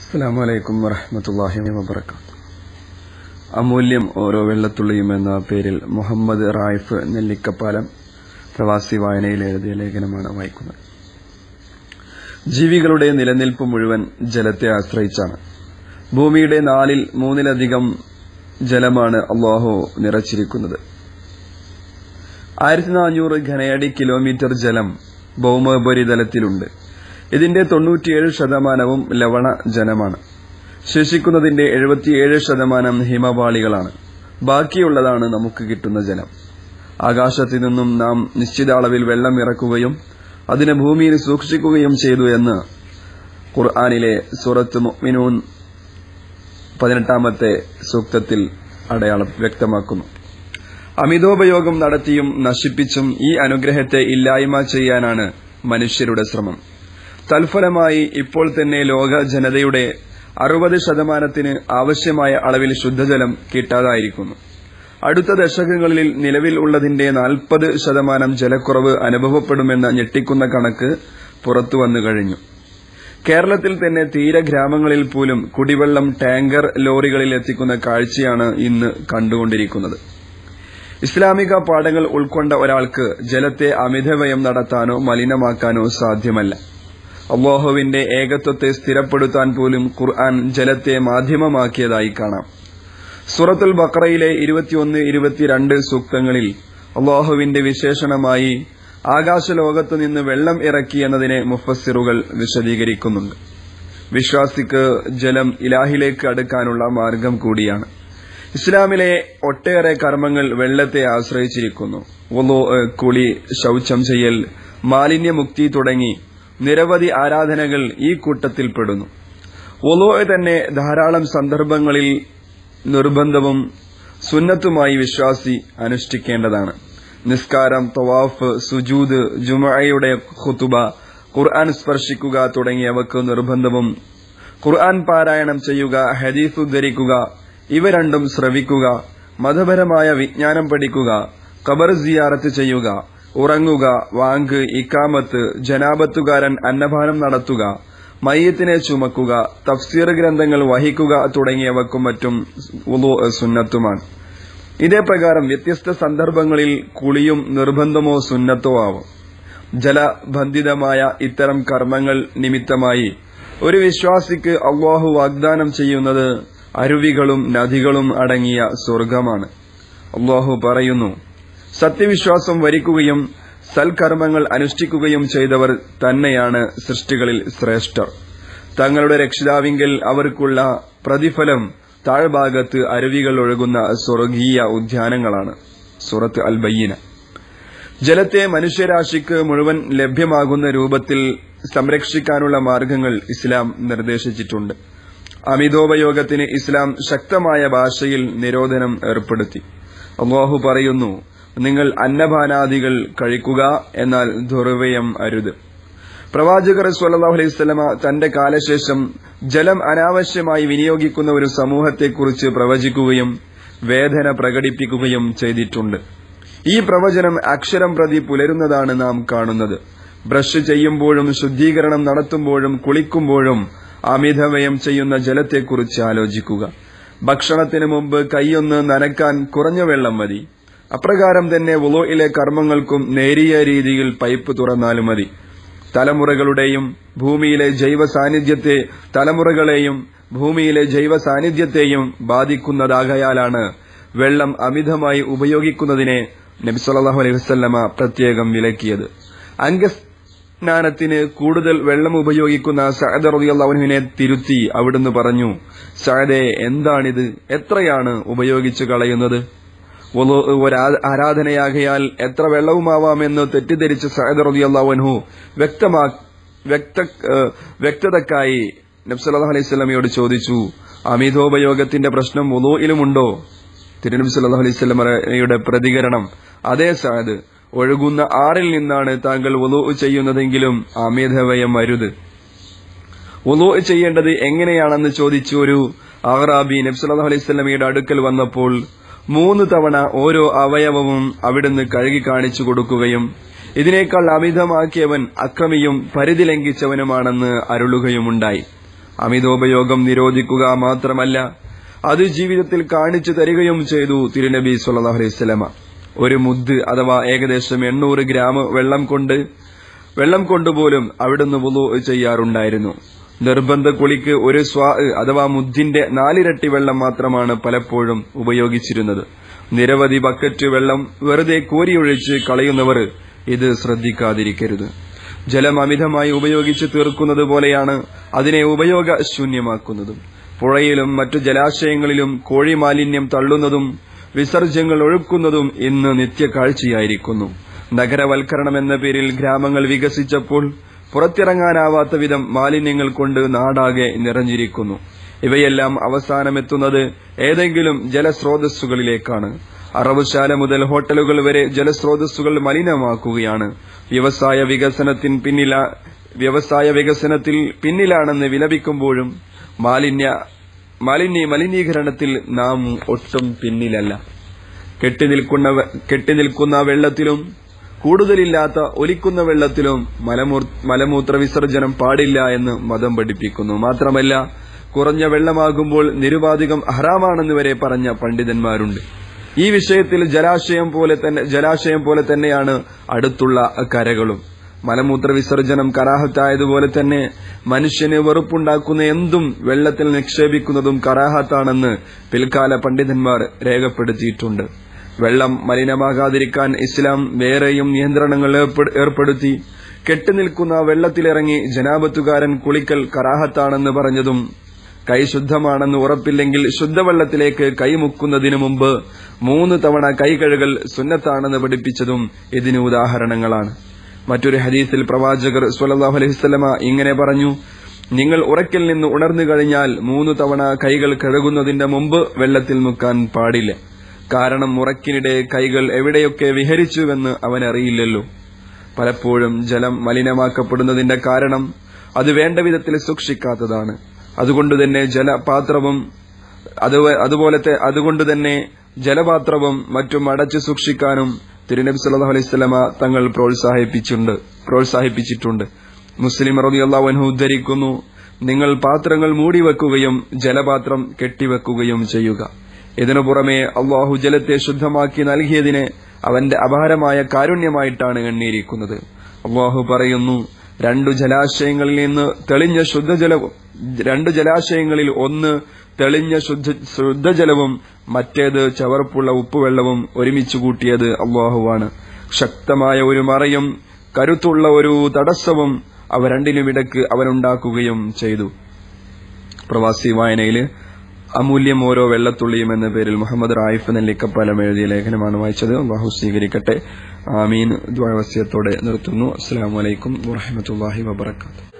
അസ്സാം വലൈക്കും വറഹമത്തല്ലാഹി വബർക്കാത്തു അമൂല്യം ഓരോ വെള്ളത്തുള്ളിയും എന്ന പേരിൽ മുഹമ്മദ് റായിഫ് നെല്ലിക്കപ്പാലം പ്രവാസി വായനയിൽ എഴുതിയ ലേഖനമാണ് വായിക്കുന്നത് ജീവികളുടെ നിലനിൽപ്പ് മുഴുവൻ ജലത്തെ ആശ്രയിച്ചാണ് ഭൂമിയുടെ നാലിൽ മൂന്നിലധികം ജലമാണ് അള്ളാഹു നിറച്ചിരിക്കുന്നത് ആയിരത്തി നാനൂറ് ഘനയടി കിലോമീറ്റർ ജലം ഭൗമോപരിതലത്തിലുണ്ട് ഇതിന്റെ തൊണ്ണൂറ്റിയേഴ് ശതമാനവും ലവണ ജലമാണ് ശേഷിക്കുന്നതിന്റെ എഴുപത്തിയേഴ് ശതമാനം ഹിമപാളികളാണ് ബാക്കിയുള്ളതാണ് നമുക്ക് കിട്ടുന്ന ജലം ആകാശത്തു നിന്നും നാം നിശ്ചിത അളവിൽ വെള്ളം ഇറക്കുകയും അതിനെ ഭൂമിയിൽ സൂക്ഷിക്കുകയും ചെയ്തു എന്ന് ഖുർആാനിലെ സൂറത്ത് മുഅ്മിനൂൻ പതിനെട്ടാമത്തെ സൂക്തത്തിൽ അടയാളം വ്യക്തമാക്കുന്നു അമിതോപയോഗം നടത്തിയും നശിപ്പിച്ചും ഈ അനുഗ്രഹത്തെ ഇല്ലായ്മ ചെയ്യാനാണ് മനുഷ്യരുടെ ശ്രമം തൽഫലമായി ഇപ്പോൾ തന്നെ ലോക ജനതയുടെ അറുപത് ശതമാനത്തിന് ആവശ്യമായ അളവിൽ ശുദ്ധജലം കിട്ടാതായിരിക്കുന്നു അടുത്ത ദശകങ്ങളിൽ നിലവിൽ ഉള്ളതിന്റെ നാൽപ്പത് ശതമാനം ജലക്കുറവ് അനുഭവപ്പെടുമെന്ന ഞെട്ടിക്കുന്ന കണക്ക് പുറത്തുവന്നു കഴിഞ്ഞു കേരളത്തിൽ തന്നെ തീരഗ്രാമങ്ങളിൽ പോലും കുടിവെള്ളം ടാങ്കർ ലോറികളിൽ എത്തിക്കുന്ന കാഴ്ചയാണ് ഇന്ന് കണ്ടുകൊണ്ടിരിക്കുന്നത് ഇസ്ലാമിക പാഠങ്ങൾ ഉൾക്കൊണ്ട ഒരാൾക്ക് ജലത്തെ അമിതവ്യയം നടത്താനോ മലിനമാക്കാനോ സാധ്യമല്ല അള്ളാഹുവിന്റെ ഏകത്വത്തെ സ്ഥിരപ്പെടുത്താൻ പോലും ഖുർആൻ ജലത്തെ മാധ്യമമാക്കിയതായി കാണാം സൂറത്തുൽ ബക്രയിലെ ഇരുപത്തിയൊന്ന് ഇരുപത്തിരണ്ട് സൂക്തങ്ങളിൽ അള്ളാഹുവിന്റെ വിശേഷണമായി ആകാശലോകത്തു നിന്ന് വെള്ളം ഇറക്കി എന്നതിനെ മുഫസ്സിറുകൾ വിശദീകരിക്കുന്നുണ്ട് വിശ്വാസിക്ക് ജലം ഇലാഹിലേക്ക് അടുക്കാനുള്ള മാർഗം കൂടിയാണ് ഇസ്ലാമിലെ ഒട്ടേറെ കർമ്മങ്ങൾ വെള്ളത്തെ ആശ്രയിച്ചിരിക്കുന്നു ഒലോ കുളി ശൌചം ചെയ്യൽ മാലിന്യമുക്തി തുടങ്ങി നിരവധി ആരാധനകൾ ഈ കൂട്ടത്തിൽപ്പെടുന്നു ഒലോ തന്നെ ധാരാളം സന്ദർഭങ്ങളിൽ നിർബന്ധവും സുന്നത്തുമായി വിശ്വാസി അനുഷ്ഠിക്കേണ്ടതാണ് നിസ്കാരം തവാഫ് സുജൂദ് ജുമയുടെ ഖുതുബ ഖുർആൻ സ്പർശിക്കുക തുടങ്ങിയവക്ക് നിർബന്ധവും ഖുർആൻ പാരായണം ചെയ്യുക ഹദീസ് ഉദ്ധരിക്കുക ഇവ രണ്ടും ശ്രവിക്കുക മതപരമായ വിജ്ഞാനം പഠിക്കുക ഖബർ സിയാറത്ത് ചെയ്യുക ഉറങ്ങുക വാങ്ക് ഇക്കാമത്ത് ജനാപത്തുകാരൻ അന്നപാനം നടത്തുക മയ്യത്തിനെ ചുമക്കുക തഫ്സീർ ഗ്രന്ഥങ്ങൾ വഹിക്കുക തുടങ്ങിയവക്കും മറ്റും സുന്നത്തുമാണ് ഇതേപ്രകാരം വ്യത്യസ്ത സന്ദർഭങ്ങളിൽ കുളിയും നിർബന്ധമോ സുന്നത്തോ ആവും ജലബന്ധിതമായ ഇത്തരം കർമ്മങ്ങൾ നിമിത്തമായി ഒരു വിശ്വാസിക്ക് അള്ളാഹു വാഗ്ദാനം ചെയ്യുന്നത് അരുവികളും നദികളും അടങ്ങിയ സ്വർഗമാണ് അള്ളാഹു പറയുന്നു സത്യവിശ്വാസം വരിക്കുകയും സൽക്കർമ്മങ്ങൾ അനുഷ്ഠിക്കുകയും ചെയ്തവർ തന്നെയാണ് സൃഷ്ടികളിൽ ശ്രേഷ്ഠർ തങ്ങളുടെ രക്ഷിതാവിങ്കിൽ അവർക്കുള്ള പ്രതിഫലം താഴ്ഭാഗത്ത് അരുവികൾ ഒഴുകുന്ന സ്വർഗീയ ഉദ്യാനങ്ങളാണ് സുറത്ത് അൽ ബയ്യന ജലത്തെ മനുഷ്യരാശിക്ക് മുഴുവൻ ലഭ്യമാകുന്ന രൂപത്തിൽ സംരക്ഷിക്കാനുള്ള മാർഗങ്ങൾ ഇസ്ലാം നിർദ്ദേശിച്ചിട്ടുണ്ട് അമിതോപയോഗത്തിന് ഇസ്ലാം ശക്തമായ ഭാഷയിൽ നിരോധനം ഏർപ്പെടുത്തി അള്ളാഹു പറയുന്നു നിങ്ങൾ അന്നപാനാദികൾ കഴിക്കുക എന്നാൽ ദുർവ്യയം അരുത് പ്രവാചകർ സല്ലാഹു അലൈഹി സ്വലമ തന്റെ കാലശേഷം ജലം അനാവശ്യമായി വിനിയോഗിക്കുന്ന ഒരു സമൂഹത്തെക്കുറിച്ച് പ്രവചിക്കുകയും വേദന പ്രകടിപ്പിക്കുകയും ചെയ്തിട്ടുണ്ട് ഈ പ്രവചനം അക്ഷരം പ്രതി പുലരുന്നതാണ് നാം കാണുന്നത് ബ്രഷ് ചെയ്യുമ്പോഴും ശുദ്ധീകരണം നടത്തുമ്പോഴും കുളിക്കുമ്പോഴും അമിതവ്യയം ചെയ്യുന്ന ജലത്തെക്കുറിച്ച് ആലോചിക്കുക ഭക്ഷണത്തിന് മുമ്പ് കൈയൊന്ന് നനക്കാൻ കുറഞ്ഞ വെള്ളം മതി അപ്രകാരം തന്നെ വുളോയിലെ കർമ്മങ്ങൾക്കും നേരിയ രീതിയിൽ പൈപ്പ് തുറന്നാലും മതി തലമുറകളുടെയും ഭൂമിയിലെ ജൈവ സാന്നിധ്യത്തെ തലമുറകളെയും ഭൂമിയിലെ ജൈവ സാന്നിധ്യത്തെയും ബാധിക്കുന്നതാകയാലാണ് വെള്ളം അമിതമായി ഉപയോഗിക്കുന്നതിനെ നബിസ്വല്ലാഹു അലൈഹി വസ്ല്ലമ പ്രത്യേകം വിലക്കിയത് അംഗസ്നാനത്തിന് കൂടുതൽ വെള്ളം ഉപയോഗിക്കുന്ന സഅദ് റളിയല്ലാഹുവിനെ തിരുത്തി അവിടുന്ന് പറഞ്ഞു സഅദെ എന്താണിത് എത്രയാണ് ഉപയോഗിച്ചു കളയുന്നത് ഒരു ആരാധനയാകയാൽ എത്ര വെള്ളവുമാവാമെന്ന് തെറ്റിദ്ധരിച്ച സഅദ് റളിയല്ലാഹു വ്യക്തമാ വ്യക്ത വ്യക്തതക്കായി നബ്സല്ലാഹു അലൈഹി സ്വലമയോട് ചോദിച്ചു അമിതോപയോഗത്തിന്റെ പ്രശ്നം വുളോയിലുമുണ്ടോ തിരുനബി സല്ലാഹു അലൈഹി സ്വലമയുടെ പ്രതികരണം അതേ സഅദ് ഒഴുകുന്ന ആറിൽ നിന്നാണ് താങ്കൾ വുളു ചെയ്യുന്നതെങ്കിലും അമിതവയം അരുത് വുളു ചെയ്യേണ്ടത് എങ്ങനെയാണെന്ന് ചോദിച്ചു ഒരു അഹ്റാബി നബ്സല്ലാഹു അലൈഹി സ്വലമയുടെ അടുക്കൽ വന്നപ്പോൾ മൂന്ന് തവണ ഓരോ അവയവവും അവിടുന്ന് കഴുകി കാണിച്ചു കൊടുക്കുകയും ഇതിനേക്കാൾ അമിതമാക്കിയവൻ അക്രമിയും പരിധി ലംഘിച്ചവനുമാണെന്ന് അരുളുകയുമുണ്ടായി അമിതോപയോഗം നിരോധിക്കുക മാത്രമല്ല അത് ജീവിതത്തിൽ കാണിച്ചു തരികയും ചെയ്തു തിരുനബി സല്ലല്ലാഹു അലൈഹി വസല്ലമ ഒരു മുദ് അഥവാ ഏകദേശം എണ്ണൂറ് ഗ്രാം വെള്ളം കൊണ്ട് വെള്ളം കൊണ്ടുപോലും അവിടുന്ന് വുളു ചെയ്യാറുണ്ടായിരുന്നു നിർബന്ധ കുളിക്ക് ഒരു സ്വാ അഥവാ മുദ്ദിന്റെ നാലിരട്ടി വെള്ളം മാത്രമാണ് പലപ്പോഴും ഉപയോഗിച്ചിരുന്നത് നിരവധി ബക്കറ്റ് വെള്ളം വെറുതെ കോരിയൊഴിച്ച് കളയുന്നവർ ഇത് ശ്രദ്ധിക്കാതിരിക്കരുത് ജലം അമിതമായി ഉപയോഗിച്ച് തീർക്കുന്നത് പോലെയാണ് അതിനെ ഉപയോഗശൂന്യമാക്കുന്നതും പുഴയിലും മറ്റു ജലാശയങ്ങളിലും കോഴി മാലിന്യം തള്ളുന്നതും വിസർജ്യങ്ങൾ ഒഴുക്കുന്നതും ഇന്ന് നിത്യകാഴ്ചയായിരിക്കുന്നു നഗരവൽക്കരണം എന്ന പേരിൽ ഗ്രാമങ്ങൾ വികസിച്ചപ്പോൾ പുറത്തിറങ്ങാനാവാത്ത വിധം മാലിന്യങ്ങൾ കൊണ്ട് നാടാകെ നിറഞ്ഞിരിക്കുന്നു ഇവയെല്ലാം അവസാനമെത്തുന്നത് ഏതെങ്കിലും ജലസ്രോതസ്സുകളിലേക്കാണ് അറവുശാല മുതൽ ഹോട്ടലുകൾ വരെ ജലസ്രോതസ്സുകൾ മലിനമാക്കുകയാണ് വ്യവസായ വികസനത്തിന് പിന്നില വ്യവസായ വികസനത്തിൽ പിന്നിലാണെന്ന് വിലപിക്കുമ്പോഴും മാലിന്യ മാലിന്യ മലിനീകരണത്തിൽ നാം ഒട്ടും പിന്നിലല്ല കെട്ടിനിൽക്കുന്ന വെ- കെട്ടിനിൽക്കുന്ന വെള്ളത്തിലും കൂടുതലില്ലാത്ത ഒലിക്കുന്ന വെള്ളത്തിലും മലമൂർ മലമൂത്ര വിസർജനം പാടില്ല എന്ന് മതം പഠിപ്പിക്കുന്നു മാത്രമല്ല കുറഞ്ഞ വെള്ളമാകുമ്പോൾ നിരുപാധികം ഹറാമാണെന്ന് വരെ പറഞ്ഞ പണ്ഡിതന്മാരുണ്ട് ഈ വിഷയത്തിൽ ജലാശയം പോലെ തന്നെ ജലാശയം പോലെ തന്നെയാണ് അടുത്തുള്ള കരകളും മലമൂത്ര വിസർജനം കറാഹത്തായതുപോലെ തന്നെ മനുഷ്യന് വെറുപ്പുണ്ടാക്കുന്ന എന്തും വെള്ളത്തിൽ നിക്ഷേപിക്കുന്നതും കറാഹത്താണെന്ന് പിൽക്കാല പണ്ഡിതന്മാർ രേഖപ്പെടുത്തിയിട്ടുണ്ട് വെള്ളം മലിനമാകാതിരിക്കാൻ ഇസ്ലാം വേറെയും നിയന്ത്രണങ്ങൾ ഏർപ്പെ- ഏർപ്പെടുത്തി കെട്ടുനിൽക്കുന്ന വെള്ളത്തിലിറങ്ങി ജനാപത്തുകാരൻ കുളിക്കൽ കറാഹത്താണെന്ന് പറഞ്ഞതും കൈ ശുദ്ധമാണെന്ന് ഉറപ്പില്ലെങ്കിൽ ശുദ്ധവെള്ളത്തിലേക്ക് കൈ മുക്കുന്നതിനു മുമ്പ് മൂന്ന് തവണ കൈ കഴുകൽ സുന്നത്താണെന്ന് പഠിപ്പിച്ചതും ഇതിന് ഉദാഹരണങ്ങളാണ് മറ്റൊരു ഹദീസിൽ പ്രവാചകർ സ്വല്ലല്ലാഹു അലൈഹി വസല്ലമ ഇങ്ങനെ പറഞ്ഞു നിങ്ങൾ ഉറക്കിൽ നിന്ന് ഉണർന്നു കഴിഞ്ഞാൽ മൂന്ന് തവണ കൈകൾ കഴുകുന്നതിന്റെ മുമ്പ് വെള്ളത്തിൽ മുക്കാൻ പാടില്ല കാരണം ഉറക്കിനിടെ കൈകൾ എവിടെയൊക്കെ വിഹരിച്ചുവെന്ന് അവൻ അറിയില്ലല്ലോ പലപ്പോഴും ജലം മലിനമാക്കപ്പെടുന്നതിന്റെ കാരണം അത് വേണ്ട വിധത്തിൽ സൂക്ഷിക്കാത്തതാണ് അതുകൊണ്ട് തന്നെ ജലപാത്രവും അത് അതുപോലത്തെ അതുകൊണ്ട് തന്നെ ജലപാത്രവും മറ്റും അടച്ചു സൂക്ഷിക്കാനും തിരുനബി സല്ലല്ലാഹു അലൈഹി വസല്ലമ തങ്ങൾ പ്രോത്സാഹിപ്പിച്ചിട്ടുണ്ട് പ്രോത്സാഹിപ്പിച്ചിട്ടുണ്ട് മുസ്ലിം റളിയല്ലാഹു അൻഹു ഉദ്ധരിക്കുന്നു നിങ്ങൾ പാത്രങ്ങൾ മൂടിവെക്കുകയും ജലപാത്രം കെട്ടിവെക്കുകയും ചെയ്യുക ഇതിനു പുറമെ അള്ളാഹു ജലത്തെ ശുദ്ധമാക്കി നൽകിയതിനെ അവന്റെ അപാരമായ കാരുണ്യമായിട്ടാണ് എണ്ണിയിരിക്കുന്നത് അള്ളാഹു പറയുന്നു രണ്ടു ജലാശയങ്ങളിൽ നിന്ന് തെളിഞ്ഞ ശുദ്ധജലവും രണ്ടു ജലാശയങ്ങളിൽ ഒന്ന് തെളിഞ്ഞ ശുദ്ധ ശുദ്ധജലവും മറ്റേത് ചവർപ്പുള്ള ഉപ്പുവെള്ളവും ഒരുമിച്ച് കൂട്ടിയത് അള്ളാഹുവാണ് ശക്തമായ ഒരു മറയും കരുത്തുള്ള ഒരു തടസ്സവും അവ രണ്ടിനുമിടക്ക് അവനുണ്ടാക്കുകയും ചെയ്തു പ്രവാസി വായനയില് അമൂല്യം ഓരോ വെള്ളത്തുള്ളിയും എന്ന പേരിൽ മുഹമ്മദ് റായിഫ് നെല്ലിക്കപ്പാലം എഴുതിയ ലേഖനമാണ് വായിച്ചത് അള്ളാഹു സ്വീകരിക്കട്ടെ ആമീൻ ദ്വാവസ്യത്തോടെ നിർത്തുന്നു അസ്സാം വലൈക്കും വാഹമത്തല്ലാഹി വബർക്കാത്തു